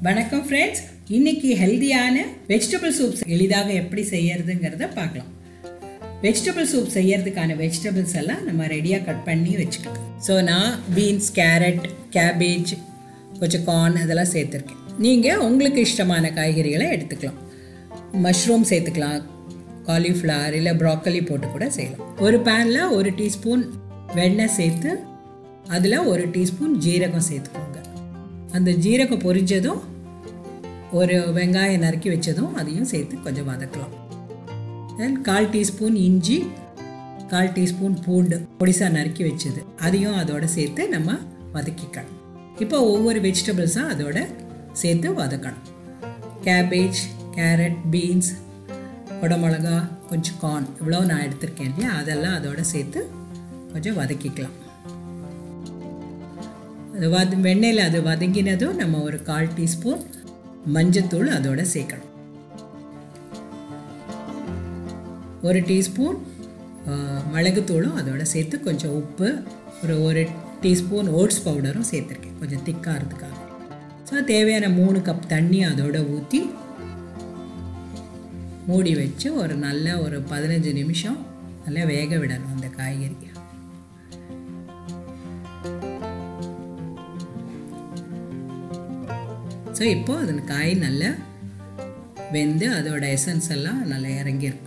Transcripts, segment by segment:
வணக்கம் ஃப்ரெண்ட்ஸ் இன்னைக்கு ஹெல்தியான வெஜிடபிள் சூப்ஸ் எளிதாக எப்படி செய்யறதுங்கிறத பார்க்கலாம் வெஜிடபிள் சூப் செய்யறதுக்கான வெஜிடபிள்ஸ் எல்லாம் நம்ம ரெடியாக கட் பண்ணி வச்சுக்கலாம் ஸோ நான் பீன்ஸ் கேரட் கேபேஜ் கொஞ்சம் கார்ன் இதெல்லாம் சேர்த்துருக்கேன் நீங்கள் உங்களுக்கு இஷ்டமான காய்கறிகளை எடுத்துக்கலாம் மஷ்ரூம் சேர்த்துக்கலாம் காலிஃப்ளவர் இல்லை ப்ராக்கலி போட்டு கூட செய்யலாம் ஒரு பேனில் ஒரு டீஸ்பூன் வெண்ணெய் சேர்த்து அதில் ஒரு டீஸ்பூன் ஜீரகம் சேர்த்துக்கோங்க அந்த ஜீரகம் பொரிஞ்சதும் ஒரு வெங்காயம் நறுக்கி வச்சதும் அதையும் சேர்த்து கொஞ்சம் வதக்கலாம் தென் கால் டீஸ்பூன் இஞ்சி கால் டீஸ்பூன் பூண்டு பொடிசா நறுக்கி வச்சது அதையும் அதோட சேர்த்து நம்ம வதக்கிக்கலாம் இப்போ ஒவ்வொரு வெஜிடபிள்ஸும் அதோட சேர்த்து வதக்கணும் கேபேஜ் கேரட் பீன்ஸ் குடமிளகா கொஞ்சம் கார்ன் இவ்வளோ நான் எடுத்திருக்கேன் இல்லையா அதெல்லாம் அதோட சேர்த்து கொஞ்சம் வதக்கிக்கலாம் அது வத வெண்ணெயில் அது வதங்கினதும் நம்ம ஒரு கால் டீஸ்பூன் மஞ்சத்தூள் அதோட சேர்க்கணும் ஒரு டீஸ்பூன் மிளகுத்தூளும் அதோட சேர்த்து கொஞ்சம் உப்பு ஒரு ஒரு டீஸ்பூன் ஓட்ஸ் பவுடரும் சேர்த்துருக்கேன் கொஞ்சம் திக்காகிறதுக்காக ஸோ தேவையான மூணு கப் தண்ணி அதோட ஊற்றி மூடி வச்சு ஒரு நல்ல ஒரு பதினஞ்சு நிமிஷம் நல்லா வேக விடணும் அந்த காய்கறி ஸோ இப்போ அதன் காய் நல்லா வெந்து அதோட எசன்ஸ் எல்லாம் நல்லா இறங்கியிருக்கும்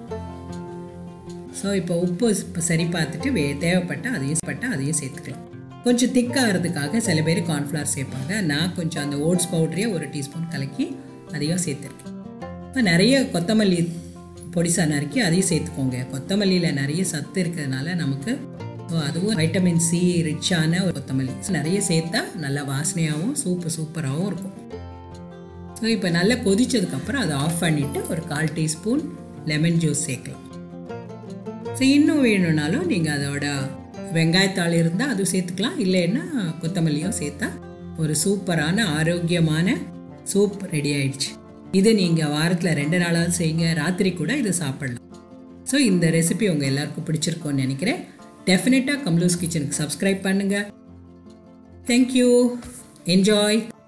ஸோ இப்போ உப்பு இப்போ சரி பார்த்துட்டு வே தேவைப்பட்டால் அதையும் பட்டால் அதையும் சேர்த்துக்கலாம் கொஞ்சம் திக்காகிறதுக்காக சில பேர் கார்ன்ஃப்ளவர் சேர்ப்பாங்க நான் கொஞ்சம் அந்த ஓட்ஸ் பவுடரையே ஒரு டீஸ்பூன் கலக்கி அதையும் சேர்த்துருக்கேன் இப்போ நிறைய கொத்தமல்லி பொடிசா நறுக்கி அதையும் சேர்த்துக்கோங்க கொத்தமல்லியில் நிறைய சத்து இருக்கிறதுனால நமக்கு ஸோ அதுவும் வைட்டமின் சி ரிச்சான ஒரு கொத்தமல்லி நிறைய சேர்த்தா நல்லா வாசனையாகவும் சூப்பு சூப்பராகவும் இருக்கும் ஸோ இப்போ நல்லா கொதிச்சதுக்கப்புறம் அதை ஆஃப் பண்ணிவிட்டு ஒரு கால் டீஸ்பூன் லெமன் ஜூஸ் சேர்க்கலாம் ஸோ இன்னும் வேணும்னாலும் நீங்கள் அதோட வெங்காயத்தாள் இருந்தால் அதுவும் சேர்த்துக்கலாம் இல்லைன்னா கொத்தமல்லியும் சேர்த்தா ஒரு சூப்பரான ஆரோக்கியமான சூப் ரெடி ஆயிடுச்சு இது நீங்கள் வாரத்தில் ரெண்டு நாளாவது செய்யுங்க ராத்திரி கூட இது சாப்பிடலாம் ஸோ இந்த ரெசிபி உங்கள் எல்லாருக்கும் பிடிச்சிருக்கோன்னு நினைக்கிறேன் டெஃபினட்டாக கம்லூஸ் கிச்சனுக்கு சப்ஸ்கிரைப் பண்ணுங்கள் தேங்க்யூ என்ஜாய்